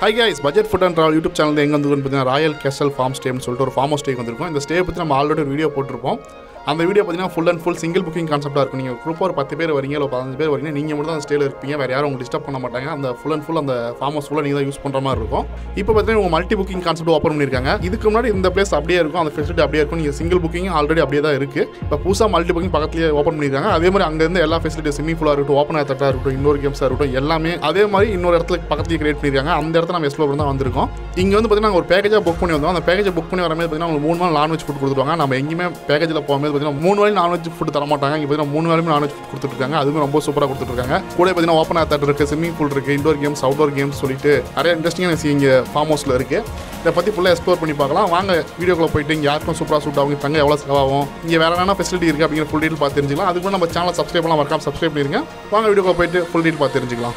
high guys budget food and travel YouTube channel எங்கே வந்து பார்த்தீங்கன்னா ராயல் கேசல் ஃபார்ம் ஸ்டேன்னு சொல்லிட்டு ஒரு ஃபார்ம் ஹவுஸ் ஸ்டேக்கு வந்திருக்கோம் இந்த ஸ்டே பற்றி நம்ம ஆல்ரெடி வீடியோ போட்டிருப்போம் அந்த வீடியோ பார்த்தீங்கன்னா full and full single booking கான்செப்டாக இருக்கும் நீங்கள் குரூப்பாக ஒரு பத்து பேர் வரீங்க இல்லை பதினஞ்சு பேர் வரீங்க நீங்கள் மட்டும் தான் அந்த ஸ்டேல இருப்பீங்க வேறு யாரும் உங்களுக்கு டிஸ்டர்ப் பண்ண மாட்டாங்க அந்த ஃபுல் அண்ட் ஃபுல் அந்த ஃபார்ம் ஹவுஸ் ஃபுல்லாக நீங்கள் தான் யூஸ் பண்ணுற மாதிரி இருக்கும் இப்போ பார்த்தீங்கன்னா உங்கள் மல்டி புக்கிங் கான்செப்ட் ஓப்பன் பண்ணியிருக்காங்க இதுக்கு முன்னாடி இந்த பிளேஸ் அப்படியே இருக்கும் அந்த ஃபெசிலிட்டி அப்படியே இருக்கும் நீங்கள் சிங்கிள் புக்கிங் ஆல்ரெடி அப்படியே தான் இருக்குது இப்போ புதுசாக மல்டி புக்கிங் பக்கத்துலேயே ஓப்பன் பண்ணியிருக்காங்க அதே மாதிரி அங்கேருந்து எல்லா ஃபெசிலிட்டி ஸ்விமிங் ஃபுல்லாக இருக்கட்டும் ஓப்பன் ஏத்தட்டாக இருக்கட்டும் இன்னொரு கேம்ஸாக இருக்கட்டும் எல்லாமே அதே மாதிரி இன்னொரு இடத்துல பக்கத்துலேயே கிரியேட் பண்ணியிருக்காங்க அந்த இடத்துல நம்ம எக்ஸ்ப்ளோர் தான் வந்திருக்கோம் இங்கே வந்து பார்த்தீங்கன்னா ஒரு பேக்கேஜாக புக் பண்ணி வந்தோம் அந்த பேக்கேஜை புக் பண்ணி வரும்போது பார்த்தீங்கன்னா உங்களுக்கு மூணு நாள் நான்வெஜ் ஃபுட் கொடுத்துருவாங்க நம்ம எங்கேயுமே பேக்கேஜில் போகும்போது பார்த்தீங்கன்னா மூணு வேலை நான்வெஜ் ஃபுட் தர மாட்டாங்க இங்கே பார்த்தீங்கன்னா மூணு வேலையுமே நான்வெஜ் ஃபுட் கொடுத்துருக்காங்க அதுவுமே ரொம்ப சூப்பராக கொடுத்துருக்காங்க கூட பார்த்தீங்கன்னா ஓப்பன் ஏத்தாட் இருக்குது ஸ்விமிங் பூல் இருக்குது இண்டோர் கேம்ஸ் அவுட்டோர் கேம்ஸ் சொல்லிட்டு நிறைய இன்ட்ரெஸ்டிங்கான விஷயம் இங்கே ஃபார்ம் ஹவுஸில் இருக்குது இதை பற்றி ஃபுல்லாக எக்ஸ்ப்ளோர் பண்ணி பார்க்கலாம் வாங்க வீடியோக்குள்ள போயிட்டு இங்கே யாருக்கும் சூப்பராக சூட் ஆகும் தங்க எவ்வளோ செலவாகும் இங்கே வேறு என்ன ஃபெசிலிட்டி இருக்குது அப்படிங்கிற ஃபுல் டீல் பார்த்து தெரிஞ்சுக்கலாம் அதுக்கு முன்னாடி நம்ம சேனல் சப்ஸ்கிரைப் பண்ணலாம் மறக்காம சப்ஸ்கிரைப் பண்ணிருங்க வாங்க வீடியோக்குள்ள போயிட்டு ஃபுல் டீல் பார்த்து தெரிஞ்சுக்கலாம்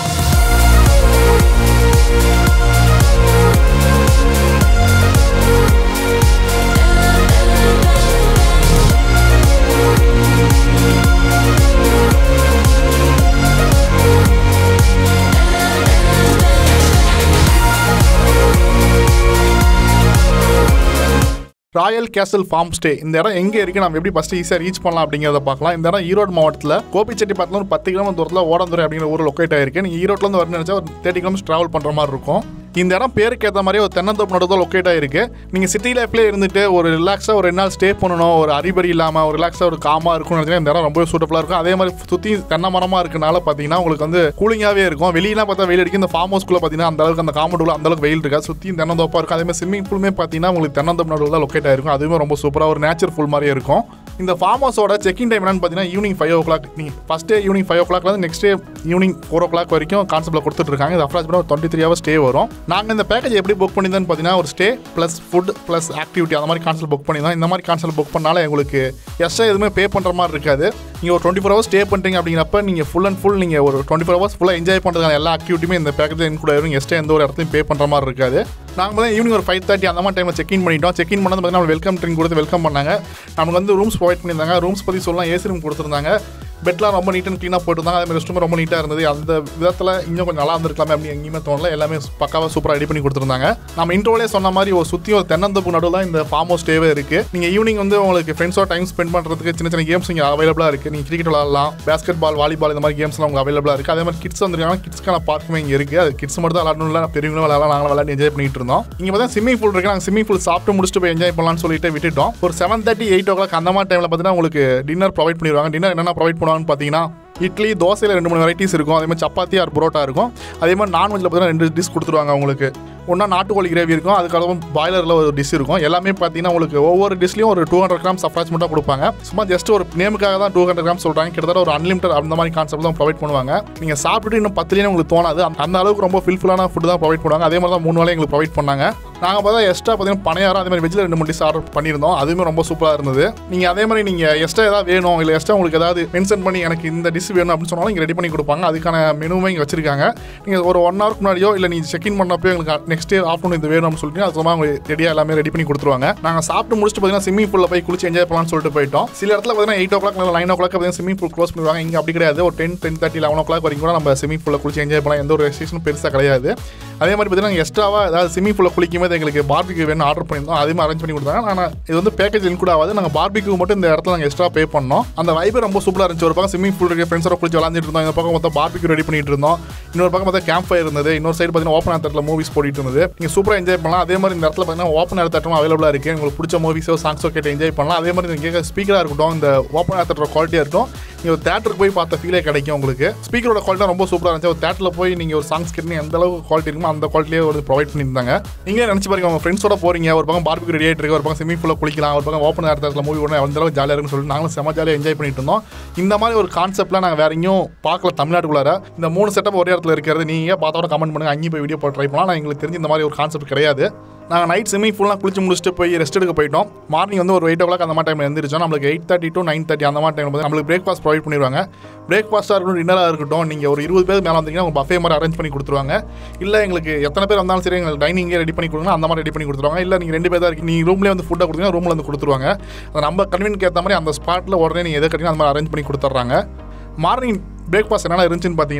ராயல் கேசல் ஃபார்ம் ஸ்டே இந்த இடம் எங்கே இருக்குது நம்ம எப்படி ஃபஸ்ட்டு ஈஸியாக ரீச் பண்ணலாம் அப்படிங்கிறத பார்க்கலாம் இந்த இடம் ஈரோடு மாவட்டத்தில் கோபிச்செட்டிப்பாட்டில் ஒரு பத்து கிலோமீட்டர் தூரத்தில் ஓடந்துறை அப்படிங்கிற ஊர் லொக்கேட் ஆயிருக்கு நீங்கள் ஈரோட்லேருந்து வரணும்னு நினச்சா ஒரு தேர்ட்டி கிலோமீட்டர் ட்ராவல் பண்ணுற மாதிரி இருக்கும் இந்த இடம் பேருக்கு ஏற்ற மாதிரி ஒரு தென்னந்தோப்பு நடுவில் லொக்கேட் ஆயிருக்கு நீங்கள் சிட்டி லைஃப்லேயே இருந்துட்டு ஒரு ரிலாக்ஸாக ஒரு ரெண்டு நாள் ஸ்டே பண்ணணும் ஒரு அறிபறி இல்லாமல் ஒரு ரிலாக்ஸாக ஒரு காமாக இருக்கும்னு நினச்சிங்கன்னா இந்த இடம் ரொம்ப சூட்டபுளாக இருக்கும் அதே மாதிரி சுற்றி தென்னை மரமாக இருக்கனால பார்த்தீங்கன்னா உங்களுக்கு வந்து கூலிங்காகவே இருக்கும் வெளியெல்லாம் பார்த்தா வெயில் அடிக்கும் இந்த ஃபார்ம் ஹவுஸ்க்குள்ளே பார்த்தீங்கன்னா அந்த அளவுக்கு அந்த காம்பவுண்டுக்குள்ள அந்த அளவுக்கு வெயில் இருக்கா சுற்றி தென்னந்தோப்பாக இருக்கும் அதே மாதிரி ஸ்விம்மிங் பூலுமே பார்த்தீங்கன்னா உங்களுக்கு தென்னந்தோப்பு நடுவில் தான் லொக்கேட் ஆயிருக்கும் அதுவுமே ரொம்ப சூப்பராக ஒரு நேச்சர் ஃபுல் மாதிரியே இருக்கும் இந்த ஃபார்ம் ஹவுஸோட செக்கிங் டைம் என்னன்னு பார்த்தீங்கன்னா ஈவினிங் ஃபைவ் ஓ கிளாக் நீங்கள் ஃபஸ்ட் டே ஈவினிங் ஃபைவ் ஓ கிளாக்லேருந்து next day evening four o'clock வரைக்கும் கான்செப்ட்டில் கொடுத்துட்டு இருக்காங்க இது அப்ராச் ஒரு டுவெண்ட்டி த்ரீ ஹவர்ஸ் ஸ்டே வரும் நாங்கள் இந்த பேக்கேஜ் எப்படி புக் பண்ணியிருந்தோன்னு பார்த்தீங்கன்னா ஒரு stay plus food plus activity அந்த மாதிரி கான்செப்ட் புக் பண்ணியிருந்தோம் இந்த மாதிரி கான்செப்ட் புக் பண்ணாலும் உங்களுக்கு எக்ஸ்ட்ரா எதுவுமே பே பண்ணுற மாதிரி இருக்காது நீங்கள் ஒரு டுவெண்ட்டி ஃபோர் ஹவர்ஸ் ஸ்டே பண்ணுறீங்க அப்படிங்கிறப்ப நீங்கள் ஃபுல் அண்ட் ஃபுல் நீங்கள் ஒரு டுவெண்ட்டி ஃபோர் ஹவர்ஸ் ஃபுல்லாக என்ஜாய் பண்ணுறதுக்கான எல்லா ஆக்டிவிட்டியுமே இந்த பேக்கேஜ் இன்க்ளூட் ஆயிரும் எக்ஸ்ட்ரா எந்த ஒரு இடத்துலையும் பே பண்ணுற மாதிரி இருக்காது நாங்கள் வந்து ஈவினிங் ஒரு ஃபைவ் தேர்ட்டி அந்த மாதிரி டைமில் செக் இன் பண்ணிட்டோம் செக் இன் பண்ணது பார்த்தீங்கன்னா வெல்கம் ட்ரிங்க் கொடுத்து வெல்கம் பண்ணாங்க நமக்கு வந்து ரூம்ஸ் ப்ரொவைட் பண்ணியிருந்தாங்க ரூம்ஸ் பற்றி சொல்லலாம் ஏசி ரூம் கொடுத்துருந்தாங்க பெட்லாம் ரொம்ப நீட் அண்ட் க்ளீனாக போட்டுருந்தாங்க அதே மாதிரி ரெஸ்ட்ரூம் ரொம்ப நீட்டாக இருந்தது அந்த விதத்தில் இன்னும் கொஞ்சம் நல்லா இருந்திருக்கலாமே அப்படி எங்கேயுமே தோணல எல்லாமே பக்காவாக சூப்பராக ரெடி பண்ணி கொடுத்துருந்தாங்க நம்ம இன்ட்ரோலே சொன்ன மாதிரி ஒரு சுற்றி ஒரு தென்னந்தோப்பு நடுவில் தான் இந்த ஃபார்ம் ஹவுஸ் ஸ்டேவே இருக்குது நீங்கள் ஈவினிங் வந்து உங்களுக்கு ஃப்ரெண்ட்ஸோட டைம் ஸ்பெண்ட் பண்ணுறதுக்கு சின்ன சின்ன கேம்ஸ் இங்கே அவைலபிளாக இருக்குது நீங்கள் கிரிக்கெட் விளாடலாம் பேஸ்கெட் பால் வாலிபால் இந்த மாதிரி கேம்ஸ்லாம் உங்களுக்கு அவைலபிளாக இருக்குது அதே மாதிரி கிட்ஸ் வந்துருக்காங்க கிட்ஸ்க்கான பார்க்குமே இங்கே இருக்குது அது கிட்ஸ் மட்டும் தான் விளாடணும் இல்லை பெரியவங்களும் விளாடலாம் நாங்களும் விளாடி என்ஜாய் பண்ணிட்டு இருந்தோம் இங்கே பார்த்தா ஸ்விமிங் பூல் இருக்குது நாங்கள் ஸ்விமிங் பூல் சாப்பிட்டு முடிச்சுட்டு போய் என்ஜாய் பண்ணலாம்னு சொல்லிட்டு விட்டுட்டோம் ஒரு seven thirty eight o'clock அந்த மாதிரி டைமில் பார்த்தீங்கன்னா உங்களுக்கு டின்னர் ப்ரொவைட் பண்ணிடுவாங்க டின்னர் என்னென்ன ப்ரொவைட் பண்ணுவாங்கன்னு பார்த்தீங்கன்னா இட்லி தோசையில் ரெண்டு மூணு வெரைட்டிஸ் இருக்கும் அதே மாதிரி சப்பாத்தி ஆர் புரோட்டா இருக்கும் அதே மாதிரி நான்வெஜ்ஜில் பார்த்தீங்கன்னா ரெண்டு டிஷ் கொடுத்துருவாங்க உங்களுக்கு ஒன்றா நாட்டுக்கோழி கிரேவி இருக்கும் அதுக்கப்புறம் பாய்லரில் ஒரு டிஷ் இருக்கும் எல்லாமே பார்த்தீங்கன்னா உங்களுக்கு ஒவ்வொரு டிஷ்லையும் ஒரு டூ ஹண்ட்ரட் கிராம்ஸ் அப்ராச்மெண்ட்டாக கொடுப்பாங்க சும்மா ஜஸ்ட் ஒரு நேமுக்காக தான் டூ ஹண்ட்ரட் கிராம்ஸ் சொல்கிறாங்க கிட்டத்தட்ட ஒரு அன்லிமிட்டட் அந்த மாதிரி கான்செப்ட் தான் ப்ரொவைட் பண்ணுவாங்க நீங்கள் சாப்பிட்டுட்டு இன்னும் பத்துலேயே உங்களுக்கு தோணாது அந்த- அந்த அளவுக்கு ரொம்ப ஃபில்ஃபுல்லான ஃபுட் தான் ப்ரொவைட் பண்ணுவாங்க அதே மாதிரி தான் மூணு வேலையும் எங்களுக்கு ப்ரொவைட் பண்ணாங்க நாங்கள் பார்த்தா எக்ஸ்ட்ரா பார்த்தீங்கன்னா பணியாரம் அதே மாதிரி வெஜ்ஜில் ரெண்டு மூணு டிஷ் ஆர்டர் பண்ணியிருந்தோம் அதுவுமே ரொம்ப சூப்பராக இருந்தது நீங்கள் அதே மாதிரி நீங்கள் எக்ஸ்ட்ரா ஏதாவது வேணும் இல்லை எக்ஸ்ட்ரா உங்களுக்கு ஏதாவது மென்ஷன் பண்ணி எனக்கு இந்த டிஷ் வேணும் அப்படின்னு சொன்னாலும் இங்கே ரெடி பண்ணி கொடுப்பாங்க அதுக்கான மெனுவும் இங்கே வச்சிருக்காங்க நீங்கள் ஒரு ஒன் ஹவருக்கு முன்னாடியோ இல்லை நீங்கள் செக் இன் பண்ணப்போ எங்களுக்கு நெக்ஸ்ட் டே ஆஃப்டர்நூன் இது வேணும் அப்படின்னு சொல்லிட்டு அது சும்மா அவங்க ரெடியாக எல்லாமே ரெடி பண்ணி கொடுத்துருவாங்க நாங்கள் சாப்பிட்டு முடிச்சுட்டு பார்த்தீங்கன்னா ஸ்விமிங் பூலில் போய் குளிச்சு என்ஜாய் பண்ணலாம்னு சொல்லிட்டு போயிட்டோம் சில இடத்துல பார்த்தீங்கன்னா எயிட் ஓ கிளாக் இல்லை நைன் ஓ கிளாக் பார்த்தீங்கன்னா ஸ்விமிங் பூல் க்ளோஸ் பண்ணுவாங்க இங்கே அப்படி கிடையாது ஒரு ten ten thirty eleven o'clock வரைக்கும் கூட நம்ம ஸ்விமிங் பூலில் குளிச்சு என்ஜாய் பண்ணலாம் எந்த ஒரு ரெஸ்ட்ரிக்ஷனும் பெருசாக கிடையாது அதே மாதிரி பார்த்தீங்கன்னா எக்ஸ்ட்ராவாக ஏதாவது ஸ்விமிங் பூலில் குளிக்கும் போது எங்களுக்கு பார்பிக்யூ வேணும் ஆர்டர் பண்ணியிருந்தோம் அதே மாதிரி அரேஞ்ச் பண்ணி கொடுத்தாங்க ஆனால் இது வந்து பேக்கேஜ் இன்க்ளூட் ஆகாது நாங்கள் பார்பிக்யூ மட்டும் இந்த இடத்துல நாங்கள் எக்ஸ்ட்ரா பே பண்ணோம் அந்த வைபே ரொம்ப சூப்பராக இருந்துச்சு ஒரு பக்கம் ஸ்விமிங் பூல் இருக்கு ஃப்ரெண்ட்ஸோட குளிச்சு விளாண்டுட்டு இருந்தோம் இந்த பக்கம் மொத்தம் பார்பிக்யூ ரெடி பண்ணிட்டு இருந்தோம் இன்னொரு பக்கம் பார்த்தா கேம்ப் ஃபயர் இருந்தது இன்னொரு சைடு பார்த்தீங்கன்னா ஓப்பன் ஏர் மூவிஸ் போட்டுட்டு இருந்தது நீங்கள் சூப்பராக என்ஜாய் பண்ணலாம் அதே மாதிரி இந்த இடத்துல பார்த்தீங்கன்னா ஓப்பன் ஏர் தேட்டரும் அவைலபிளாக இருக்குது உங்களுக்கு பிடிச்ச மூவிஸோ சாங்ஸோ கேட்டு என்ஜாய் பண்ணலாம் அதே மாதிரி நீங்கள் கேட்க ஸ்பீக்கராக இருக்கட்டும் இந்த ஓப்பன் ஏர் தேட்டரோட குவாலிட்டியாக இருக்கட்டும் நீங்கள் ஒரு தேட்டருக்கு போய் பார்த்த ஃபீலே கிடைக்கும் உங்களுக்கு ஸ்பீக்கரோட குவாலிட்டி ரொம்ப சூப்பராக இருந்துச்சு ஒரு தேட்டரில் போய் நீங்கள் ஒரு சாங்ஸ் கேட்டு எந்த அளவுக்கு குவாலிட்டி இருக்குமோ அந்த குவாலிட்டியே ஒரு ப்ரொவைட் பண்ணியிருந்தாங்க நீங்களே நினச்சி பாருங்க உங்கள் ஃப்ரெண்ட்ஸோட போறீங்க ஒரு பக்கம் பார்பிக்கு ரெடி ஆகிட்டு இருக்கு ஒரு பக்கம் ஸ்விமிங் பூலில் குளிக்கலாம் ஒரு பக்கம் ஓப்பன் ஏர் தேட்டரில் மூவி உடனே அந்த அளவுக்கு ஜாலியாக இருக்குன்னு சொல்லிட்டு நாங்களும் செம ஜாலியாக என்ஜாய் பண்ணிட்டு இருந்தோம் இந்த மாதிரி ஒரு கான்செப்ட்லாம் நாங்கள் வேற எங்கேயும் பார்க்கல தமிழ்நாட்டுக்குள்ளார இந்த மூணு செட்டப் ஒரே இடத்துல இருக்கிறது நீங்கள் பார்த்தோட கமெண்ட் பண்ணுங்க அங்கேயும் போய் வீடியோ போட்டு ட்ரை பண்ணலாம் ஆனால் எங்களுக்கு தெரிஞ்சு இந்த மாதிரி ஒரு கான்செப்ட் கிடையாது நாங்கள் நைட் ஸ்விமிங் ஃபுல்லாக குளிச்சு முடிச்சுட்டு போய் ரெஸ்ட் எடுக்க போயிட்டோம் மார்னிங் வந்து ஒரு எயிட் ஓ கிளாக் அந்த மாதிரி டைமில் எழுந்திரிச்சோம் நம்மளுக்கு eight thirty to nine thirty அந்த மாதிரி டைம் வந்து நம்மளுக்கு பிரேக்ஃபாஸ்ட் ப்ரொவைட் பண்ணிடுவாங்க பிரேக்ஃபாஸ்ட்டாக இருக்கட்டும் டின்னராக இருக்கட்டும் நீங்கள் ஒரு இருபது பேர் மேலே வந்தீங்கன்னா உங்கள் பஃபே மாதிரி அரேஞ்ச் பண்ணி கொடுத்துருவாங்க இல்லை எங்களுக்கு எத்தனை பேர் வந்தாலும் சரி எங்களுக்கு டைனிங்கே ரெடி பண்ணி கொடுங்க அந்த மாதிரி ரெடி பண்ணி கொடுத்துருவாங்க இல்லை நீங்கள் ரெண்டு பேர் தான் இருக்கீங்க நீங்கள் ரூம்லேயே வந்து ஃபுட்டாக கொடுத்தீங்கன்னா ரூமில் வந்து கொடுத்துருவாங்க அது நம்ம கன்வீனியன்ட் ஏற்ற மாதிரி அந்த ஸ்பாட்டில் உடனே நீங்கள் எதை கட்டினா அந்த மாதிரி அரேஞ்ச் பண்ணி கொடுத்துட்றாங்க மார்னிங் பிரேக்ஃபாஸ்ட் என்னென்ன இருந்துச்சுன்னு பார்த்தீங்கன்னா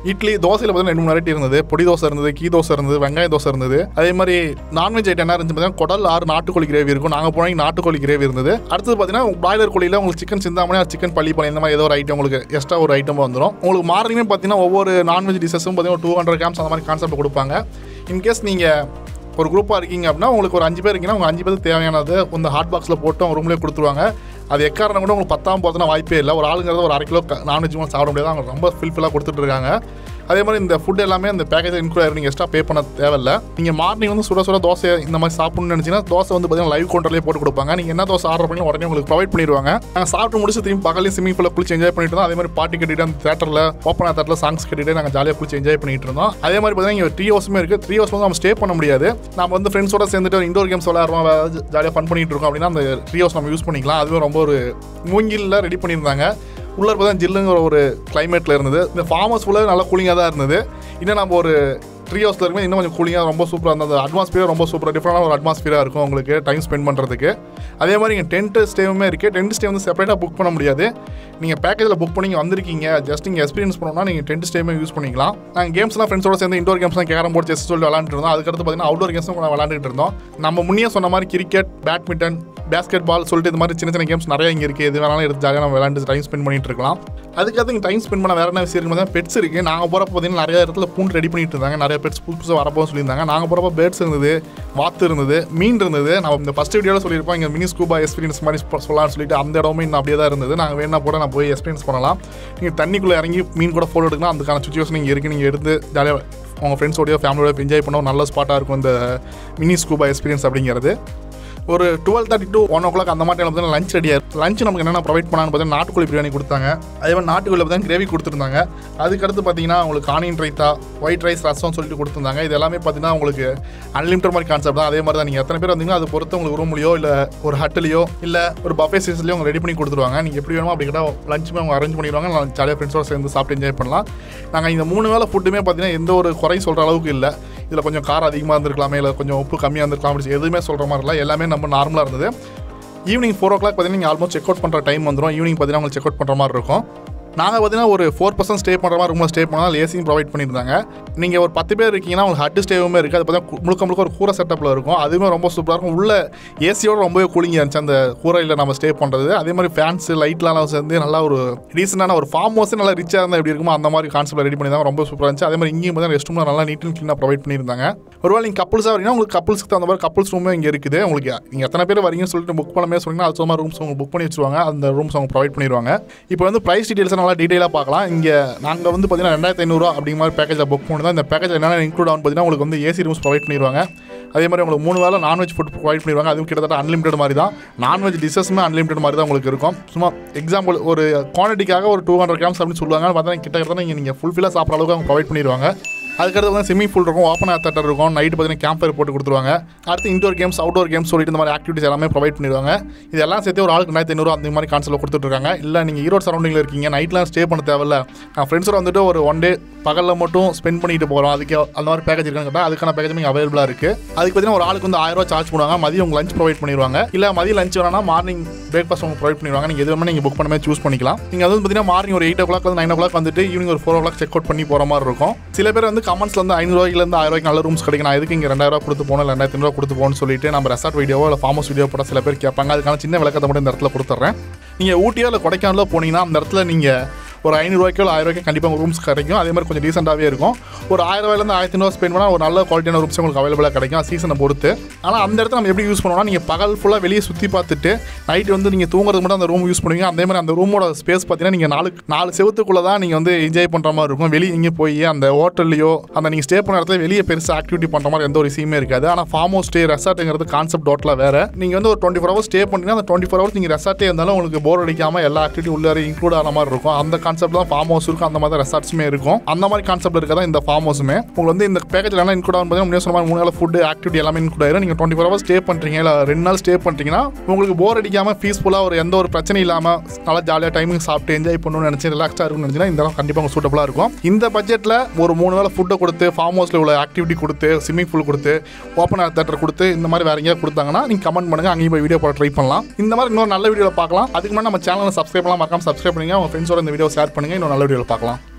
இட்லி தோசையில் பார்த்தீங்கன்னா ரெண்டு மூணு வெரைட்டி இருந்தது பொடி தோசை இருந்தது கீ தோசை இருந்தது வெங்காய தோசை இருந்தது அதே மாதிரி நான்வெஜ் ஐட்டம் என்ன இருந்துச்சு பார்த்தீங்கன்னா குடல் ஆறு நாட்டுக்கோழி கிரேவி இருக்கும் நாங்கள் போனால் நாட்டுக்கோழி கிரேவி இருந்தது அடுத்தது பார்த்தீங்கன்னா பிராய்லர் கோழியில் உங்களுக்கு சிக்கன் சிந்தாமணி சிக்கன் பள்ளிப்பாளையம் இந்த மாதிரி ஏதோ ஒரு ஐட்டம் உங்களுக்கு எக்ஸ்ட்ரா ஒரு ஐட்டம் வந்துடும் உங்களுக்கு மார்னிங்கே பார்த்தீங்கன்னா ஒவ்வொரு நான்வெஜ் டிஷஸும் பார்த்தீங்கன்னா டூ ஹண்ட்ரட் கிராம்ஸ் அந்த மாதிரி கான்செப்ட் கொடுப்பாங்க இன்கேஸ் நீங்கள் ஒரு குரூப்பாக இருக்கீங்க அப்படின்னா உங்களுக்கு ஒரு அஞ்சு பேர் இருக்கீங்கன்னா உங்கள் அஞ்சு பேருக்கு தேவையானது இந்த ஹாட் பாக்ஸில் போட்டு அவங்க ரூம்லேயே கொடுத்துருவாங்க அது எக்காரணம் கூட உங்களுக்கு பத்தாம் போகிறதுனா வாய்ப்பே இல்லை ஒரு ஆளுங்கிறது ஒரு அரை கிலோ நான்வெஜ் மேலே சாப்பிட முடியாது அவங்க ரொம்ப ஃபில்ஃபில்லாக கொடுத்துட்டு இருக்காங்க அதே மாதிரி இந்த ஃபுட் எல்லாமே இந்த பேக்கேஜ் இன்க்ளூட் ஆயிரும் நீங்கள் எக்ஸ்ட்ரா பே பண்ண தேவையில்ல நீங்கள் மார்னிங் வந்து சுட சுட தோசை இந்த மாதிரி சாப்பிடணும்னு நினச்சிங்கன்னா தோசை வந்து பார்த்தீங்கன்னா லைவ் கவுண்டர்லேயே போட்டு கொடுப்பாங்க நீங்கள் என்ன தோசை ஆர்டர் பண்ணி உடனே உங்களுக்கு ப்ரொவைட் பண்ணிடுவாங்க நாங்கள் சாப்பிட்டு முடிச்சு திரும்பி பகலையும் ஸ்விமிங் பூலில் குளிச்சு என்ஜாய் பண்ணிட்டு இருந்தோம் அதே மாதிரி பாட்டி கட்டிட்டு அந்த தேட்டரில் ஓப்பன் தேட்டரில் சாங்ஸ் கட்டிட்டு நாங்கள் ஜாலியாக குளிச்சு என்ஜாய் பண்ணிட்டு இருந்தோம் அதே மாதிரி பார்த்தீங்கன்னா இங்கே த்ரீ ஹவர்ஸுமே இருக்குது த்ரீ ஹவர்ஸ் வந்து நம்ம ஸ்டே பண்ண முடியாது நம்ம வந்து ஃப்ரெண்ட்ஸோட சேர்ந்துட்டு ஒரு இண்டோர் கேம்ஸ் விளையாடுறோம் ஜாலியாக ஃபன் பண்ணிட்டு இருக்கோம் அப்படின்னா அந்த த்ரீ ஹவர்ஸ் நம்ம யூஸ் பண்ணிக்கலாம் அதுவே ரொம்ப ஒரு மூங்கிலில் ரெடி பண்ணியிருந்தாங்க உள்ள பார்த்தா ஜில்லுங்கிற ஒரு கிளைமேட்டில் இருந்தது இந்த ஃபார்ம் ஹவுஸ் ஃபுல்லாக நல்லா கூலிங்காக தான் இருந்தது இன்னும் நம்ம ஒரு த்ரீ ஹவர்ஸில் இருக்கும்போது இன்னும் கொஞ்சம் கூலிங்காக ரொம்ப சூப்பராக இருந்தது அட்மாஸ்பியர் ரொம்ப சூப்பராக டிஃப்ரெண்டான ஒரு அட்மாஸ்பியராக இருக்கும் உங்களுக்கு டைம் ஸ்பெண்ட் பண்ணுறதுக்கு அதே மாதிரி இங்கே டென்ட் ஸ்டேவுமே இருக்குது டென்ட் ஸ்டே வந்து செப்பரேட்டாக புக் பண்ண முடியாது நீங்கள் பேக்கேஜில் புக் பண்ணி இங்க வந்திருக்கீங்க ஜஸ்ட் நீங்கள் எக்ஸ்பீரியன்ஸ் பண்ணணும்னா நீங்கள் டென்ட் ஸ்டேமே யூஸ் பண்ணிக்கலாம் நாங்கள் கேம்ஸ்லாம் ஃப்ரெண்ட்ஸோட சேர்ந்து இண்டோர் கேம்ஸ்லாம் கேரம் போர்டு செஸ் சொல்லி விளாண்டுட்டு இருந்தோம் அதுக்கடுத்து பார்த்தீங்கன்னா அவுடோர் கேம்ஸும் விளாண்டுட்டு இருந்தோம் நம்ம முன்னே சொன்ன மாதிரி கிரிக்கெட் பேட்மிண்டன் பேஸ்கெட் பால் சொல்லிட்டு இது மாதிரி சின்ன சின்ன கேம்ஸ் நிறைய இங்கே இருக்குது எது வேணாலும் எடுத்து ஜாலியாக நம்ம விளாண்டு டைம் ஸ்பெண்ட் பண்ணிட்டு இருக்கலாம் அதுக்கடுத்து இங்கே டைம் ஸ்பெண்ட் பண்ண வேறு என்ன விஷயம் இருக்குது பெட்ஸ் இருக்குது நாங்கள் போகிறப்ப பார்த்தீங்கன்னா நிறைய இடத்துல பூண்டு ரெடி பண்ணிட்டு இருந்தாங்க நிறைய பெட்ஸ் புதுசு புதுசாக வரப்போ சொல்லியிருந்தாங்க நாங்கள் போகிறப்ப பேர்ட்ஸ் இருந்தது வாத்து இருந்தது மீன் இருந்தது நம்ம இந்த ஃபஸ்ட் வீடியோவில் சொல்லியிருப்போம் இங்கே மினி ஸ்கூபா எக்ஸ்பீரியன்ஸ் மாதிரி சொ- சொல்லலாம்னு சொல்லிட்டு அந்த இடமும் இன்னும் அப்படியே தான் இருந்தது நாங்கள் வேணா போட நான் போய் எக்ஸ்பீரியன்ஸ் பண்ணலாம் நீங்கள் தண்ணிக்குள்ளே இறங்கி மீன் கூட ஃபோட்டோ எடுக்கலாம் அதுக்கான சுச்சுவேஷன் இங்கே இருக்குது நீங்கள் எடுத்து ஜாலியாக உங்கள் ஃப்ரெண்ட்ஸோடய ஃபேமிலியோட என்ஜாய் பண்ண ஒரு நல்ல ஸ்பாட்டாக இருக்கும் இந்த மினி ஸ்கூபா எக்ஸ்பீரியன்ஸ் அப்படிங்கிறது ஒரு twelve thirty to one o'clock அந்த மாதிரி டைம் பார்த்தீங்கன்னா லஞ்ச் ரெடியாக லஞ்ச் நமக்கு என்னென்ன ப்ரொவைட் பண்ணான்னு பார்த்தீங்கன்னா நாட்டுக்கோழி பிரியாணி கொடுத்தாங்க அதே மாதிரி நாட்டுக்கோழி பார்த்தீங்கன்னா கிரேவி கொடுத்துருந்தாங்க அதுக்கடுத்து பார்த்தீங்கன்னா உங்களுக்கு onion raita white rice rasam சொல்லிட்டு கொடுத்துருந்தாங்க இது எல்லாமே பார்த்தீங்கன்னா உங்களுக்கு அன்லிமிட்டட் மாதிரி கான்செப்ட் தான் அதே மாதிரி தான் நீங்கள் எத்தனை பேர் வந்தீங்கன்னா அது பொறுத்து உங்களுக்கு ரூம்லையோ இல்லை ஒரு ஹட்டிலையோ இல்லை ஒரு பஃபே சீஸ்லையோ அவங்க ரெடி பண்ணி கொடுத்துருவாங்க நீங்கள் எப்படி வேணுமோ அப்படி கேட்டால் லஞ்சுமே அவங்க அரேஞ்ச் பண்ணிடுவாங்க நான் ஜாலியாக ஃப்ரெண்ட்ஸோட சேர்ந்து சாப்பிட்டு என்ஜாய் பண்ணலாம் நாங்கள் இந்த மூணு வேளை ஃபுட்டுமே பார்த்தீங்கன்னா எந்த ஒரு குறை சொல்கிற அளவுக்கு இல்லை இதில் கொஞ்சம் காரம் அதிகமாக இருந்திருக்கலாமே இல்லை கொஞ்சம் உப்பு கம்மியாக இருந்திருக்கலாம் அப்படி எதுவுமே சொல்கிற மாதிரி இல்லை எல்லாமே நம்ம நார்மலாக இருந்தது ஈவினிங் ஃபோர் ஓ கிளாக் பார்த்தீங்கன்னா நீங்கள் ஆல்மோஸ்ட் செக் அவுட் பண்ணுற டைம் வந்துடும் ஈவினிங் பார்த்தீங்கன்னா உங்களுக்கு செக் அவுட் பண்ணுற மாதிரி இருக்கும் நாங்கள் பார்த்தீங்கன்னா ஒரு ஃபோர் பர்சன்ட் ஸ்டே பண்ணுற மாதிரி ரூமில் ஸ்டே பண்ணால் ஏசியும் ப்ரொவைட் பண்ணியிருந்தாங்க நீங்கள் ஒரு பத்து பேர் இருக்கீங்கன்னா உங்களுக்கு ஹட்டு ஸ்டேவுமே இருக்குது அது பார்த்தீங்கன்னா முழுக்க முழுக்க ஒரு கூரை செட்டப்பில் இருக்கும் அதுவுமே ரொம்ப சூப்பராக இருக்கும் உள்ள ஏசியோட ரொம்பவே கூலிங்காக இருந்துச்சு அந்த கூரையில் நம்ம ஸ்டே பண்ணுறது அதே மாதிரி ஃபேன்ஸ் லைட்லாம் சேர்ந்து நல்லா ஒரு ரீசெண்டான ஒரு ஃபார்ம் ஹவுஸே நல்லா ரிச்சாக இருந்தால் எப்படி இருக்குமோ அந்த மாதிரி கான்செப்ட் ரெடி பண்ணியிருந்தாங்க ரொம்ப சூப்பராக இருந்துச்சு அதே மாதிரி இங்கேயும் பார்த்தீங்கன்னா ரெஸ்ட் ரூம்லாம் நல்லா நீட் அண்ட் க்ளீனாக ப்ரொவைட் பண்ணியிருந்தாங்க ஒருவேளை நீங்கள் கப்புள்ஸாக வரீங்கன்னா உங்களுக்கு கப்புள்ஸ்க்கு தகுந்த மாதிரி கப்புள்ஸ் ரூமே இங்கே இருக்குது உங்களுக்கு நீங்கள் எத்தனை பேர் வரீங்கன்னு சொல்லிட்டு புக் பண்ணமே சொன்னீங்கன்னா அது மாதிரி ரூம்ஸ் அவங்க புக் பண்ணி வச்சுருவாங்க அந்த ரூம்ஸ் அவங்க ப்ரொவைட் பண்ணிடுவாங்க இப்போ வந்து ப்ரைஸ் டீடைல்ஸ் நல்லா டீட்டெயிலாக பார்க்கலாம் இங்கே நாங்கள் வந்து பார்த்தீங்கன்னா ரெண்டாயிரத்தி ஐநூறுரூவா அப்படிங்கிற மாதிரி பேக்கேஜில் புக் பண்ணி தான் இந்த பேக்கேஜ் என்னென்ன இன்க்ளூட் ஆகும் பார்த்தீங்கன்னா உங்களுக்கு வந்து ஏசி ரூம்ஸ் ப்ரொவைட் பண்ணிடுவாங்க அதே மாதிரி உங்களுக்கு மூணு வேளை நான்வெஜ் ஃபுட் ப்ரொவைட் பண்ணிடுவாங்க அதுவும் கிட்டத்தட்ட அன்லிமிட்டட் மாதிரி தான் நான்வெஜ் டிஷஸுமே அன்லிமிட்டட் மாதிரி தான் உங்களுக்கு இருக்கும் சும்மா எக்ஸாம்பிள் ஒரு குவான்டிட்டிக்காக ஒரு டூ ஹண்ட்ரட் கிராம்ஸ் அப்படின்னு சொல்லுவாங்க பார்த்தா கிட்ட கிட்ட நீங்கள் நீங்கள் ஃபுல்ஃபில்லாக சாப்பிட்ற அளவுக்கு அவங்க ப்ரொவைட் பண்ணிடுவாங்க அதுக்கடுத்து வந்து ஸ்விமிங் பூல் இருக்கும் ஓப்பன் ஏர் தேட்டர் இருக்கும் நைட்டு பார்த்தீங்கன்னா கேம்ப் ஃபயர் போட்டு கொடுத்துருவாங்க அடுத்து இன்டோர் கேம்ஸ் அவுட்டோர் கேம்ஸ் சொல்லிட்டு இந்த மாதிரி ஆக்டிவிட்டிஸ் எல்லாமே ப்ரொவைட் பண்ணிடுவாங்க இதெல்லாம் சேர்த்து ஒரு ஆளுக்கு ரெண்டாயிரத்தி ஐநூறு அந்த மாதிரி கான்செப்ட் கொடுத்துட்ருக்காங்க இல்லை நீங்கள் ஈரோடு சரௌண்டிங்கில் இருக்கீங்க நைட்லாம் ஸ்டே பண்ண தேவையில்ல நான் ஃப்ரெண்ட்ஸோட வந்துட்டு ஒரு ஒன் டே பகலில் மட்டும் ஸ்பெண்ட் பண்ணிட்டு போகிறோம் அதுக்கு அந்த மாதிரி பேக்கேஜ் இருக்கான்னு கேட்டால் அதுக்கான பேக்கேஜ் நீங்கள் அவைலபிளாக இருக்குது அதுக்கு பார்த்தீங்கன்னா ஒரு ஆளுக்கு வந்து ஆயிரம் ரூபாய் சார்ஜ் பண்ணுவாங்க மதியம் உங்கள் லஞ்ச் ப்ரொவைட் பண்ணிடுவாங்க இல்லை மதியம் லஞ்ச் வேணா மார்னிங் பிரேக்ஃபாஸ்ட் உங்களுக்கு ப்ரொவைட் பண்ணிடுவாங்க நீங்கள் எது வேணுமோ நீங்கள் புக் பண்ணவே சூஸ் பண்ணிக்கலாம் நீங்கள் அது வந்து பார்த்தீங்கன்னா மார்னிங் ஒரு எயிட் ஓ கிளாக் வந்து நைன் ஓ கிளாக் வந்துட்டு ஈவினிங் ஒரு four o'clock check out பண்ணி போகிற மாதிரி இருக்கும் சில பேர் வந்து கமெண்ட்ஸ்ல வந்து ஐநூறுவாயிலேருந்து ஆயிரம் ரூபாய்க்கு நல்ல ரூம்ஸ் கிடைக்கும் நான் எதுக்கு இங்கே ரெண்டாயிரம் ரூபா கொடுத்து போகணும் ரெண்டாயிரத்தி ஐநூறுவா கொடுத்து போகணும்னு சொல்லிட்டு நம்ம ரெசார்ட் வீடியோவோ இல்லை ஃபார்மஸ் வீடியோ போட சில பேர் கேட்பாங்க அதுக்கான சின்ன விளக்கத்தை மட்டும் இந்த இடத்துல கொடுத்துட்றேன் நீங்கள் ஊட்டியோ இல்லை கொடைக்கானலோ போனீங்கன்னா அந்த இடத்துல நீங்கள் ஒரு ஐநூறுவாய்க்கோ இல்லை ஆயிரம் ரூபாய்க்கு கண்டிப்பாக ரூம்ஸ் கிடைக்கும் அதே மாதிரி கொஞ்சம் டீசெண்டாகவே இருக்கும் ஒரு ஆயிரம் ரூபாயிலேருந்து ஆயிரத்தி ஐநூறு ஸ்பெண்ட் பண்ணால் ஒரு நல்ல குவாலிட்டியான ரூம்ஸ் உங்களுக்கு அவைலபிளாக கிடைக்கும் சீசனை பொறுத்து ஆனால் அந்த இடத்துல நம்ம எப்படி யூஸ் பண்ணுவோம்னா நீங்கள் பகல் ஃபுல்லாக வெளியே சுற்றி பார்த்துட்டு நைட் வந்து நீங்கள் தூங்குறதுக்கு மட்டும் அந்த ரூம் யூஸ் பண்ணுவீங்க அதே மாதிரி அந்த ரூமோட ஸ்பேஸ் பார்த்தீங்கன்னா நீங்கள் நாலு நாலு செவத்துக்குள்ளே தான் நீங்கள் வந்து என்ஜாய் பண்ணுற மாதிரி இருக்கும் வெளியே எங்கேயும் போய் அந்த ஹோட்டல்லையோ அந்த நீங்கள் ஸ்டே பண்ண இடத்துல வெளியே பெருசாக ஆக்டிவிட்டி பண்ணுற மாதிரி எந்த ஒரு விஷயமே இருக்காது ஆனால் ஃபார்ம் ஹவுஸ் ஸ்டே ரெசார்ட்டுங்கிறது கான்செப்ட் டோட்டலாக வேறு நீங்கள் வந்து ஒரு டுவெண்ட்டி ஃபோர் ஹவர்ஸ் ஸ்டே பண்ணிங்கன்னா அந்த டுவெண்ட்டி ஃபோர் ஹவர்ஸ் நீங்கள் ரெசார்ட்டே இருந்தாலும் உங்களுக்கு போர் அடிக்காமல் எல்லா ஆக்டிவிட்டி உள்ளே இன்க்ளூட் ஆன மாதிரி இருக்கும் அந்த கான்செப்ட் தான் ஃபார்ம் ஹவுஸ் இருக்கும் அந்த மாதிரி ரெசார்ட்ஸுமே இருக்கும் அந்த மாதிரி கான்செப்ட் இருக்க தான் இந்த ஃபார்ம் ஹவுஸுமே உங்களுக்கு வந்து இந்த பேக்கேஜில் என்ன இன்க்ளூட் ஆகும் பார்த்தீங்கன்னா முன்னாடி சொன்ன மாதிரி மூணு நாள் ஃபுட் ஆக்டிவிட்டி எல்லாமே இன்க்ளூட் ஆயிரும் நீங்கள் டுவெண்ட்டி ஃபோர் ஹவர்ஸ் ஸ்டே பண்ணுறீங்க இல்லை ரெண்டு நாள் ஸ்டே பண்ணுறீங்கன்னா உங்களுக்கு போர் அடிக்காமல் பீஸ்ஃபுல்லாக ஒரு எந்த ஒரு பிரச்சனையும் இல்லாமல் நல்லா ஜாலியாக டைமிங் சாப்பிட்டு என்ஜாய் பண்ணணும்னு நினச்சி ரிலாக்ஸாக இருக்கும்னு நினச்சினா இந்த இடம் கண்டிப்பாக உங்களுக்கு சூட்டபுளாக இருக்கும் இந்த பட்ஜெட்டில் ஒரு மூணு வேளை ஃபுட்டை கொடுத்து ஃபார்ம் ஹவுஸில் உள்ள ஆக்டிவிட்டி கொடுத்து ஸ்விம்மிங் பூல் கொடுத்து ஓப்பன் ஏர் தேட்டர் கொடுத்து இந்த மாதிரி வேற எங்கேயாவது கொடுத்தாங்கன்னா நீங்கள் கமெண்ட் பண்ணுங்க அங்கேயும் போய் வீடியோ போட ட்ரை பண்ணலாம் இந்த மாதிரி இன்னொரு நல்ல வீடியோவில் பார்க்கலாம் அதுக்கு முன்னாடி நம்ம சேனலை சப்ஸ்கிரைப் பண்ணலாம் மறக்காம சப்ஸ்கிரைப் பண்ணுங்க உங்கள் ஃப்ரெண்ட்ஸோட இந்த வீடியோ ஷேர் பண்ணுங்க இன்னும் நல்ல வீடியோவில் பார்க்கலாம்